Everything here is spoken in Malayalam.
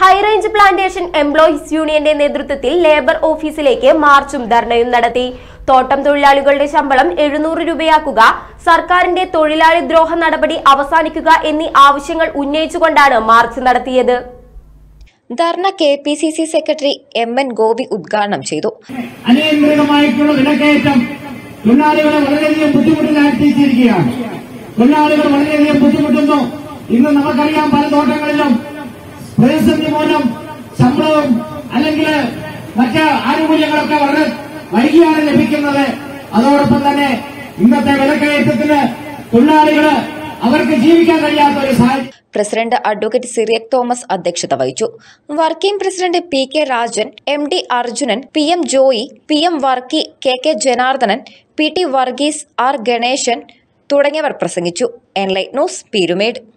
ഹൈറേഞ്ച് പ്ലാന്റേഷൻ എംപ്ലോയീസ് യൂണിയന്റെ നേതൃത്വത്തിൽ ലേബർ ഓഫീസിലേക്ക് മാർച്ചും ധർണയും നടത്തി തോട്ടം തൊഴിലാളികളുടെ ശമ്പളം എഴുന്നൂറ് രൂപയാക്കുക സർക്കാരിന്റെ തൊഴിലാളി ദ്രോഹ നടപടി അവസാനിക്കുക എന്നീ ആവശ്യങ്ങൾ ഉന്നയിച്ചുകൊണ്ടാണ് മാർച്ച് നടത്തിയത് dharna K P C C secretary M N Gopi ഉദ്ഘാടനം ചെയ്തു അനിയന്ത്രിതമായിട്ടുള്ള വിലക്കയറ്റം തൊഴിലാളികളെ വളരെയധികം ബുദ്ധിമുട്ടിലാക്കിയിരിക്കുകയാണ് തൊഴിലാളികൾ വളരെയധികം ബുദ്ധിമുട്ടുന്നു ഇന്ന് നമുക്കറിയാം പല തോട്ടങ്ങളിലും പ്രതിസന്ധി മൂലം ശമ്പളവും അല്ലെങ്കിൽ മറ്റ് ആനുകൂല്യങ്ങളൊക്കെ വളരെ വൈകിയാണ് ലഭിക്കുന്നത് അതോടൊപ്പം തന്നെ ഇന്നത്തെ വിലക്കയറ്റത്തിന് തൊഴിലാളികള് അവർക്ക് ജീവിക്കാൻ കഴിയാത്ത ഒരു സാഹചര്യം പ്രസിഡന്റ് അഡ്വക്കേറ്റ് സിറിയക് തോമസ് അധ്യക്ഷത വഹിച്ചു working president P K Rajan M D Arjunan P M Joy P M Varkey K K Janardhanan P T Varghese R Ganesan തുടങ്ങിയവർ പ്രസംഗിച്ചു എൻലൈറ്റ് ന്യൂസ് പീരുമേട്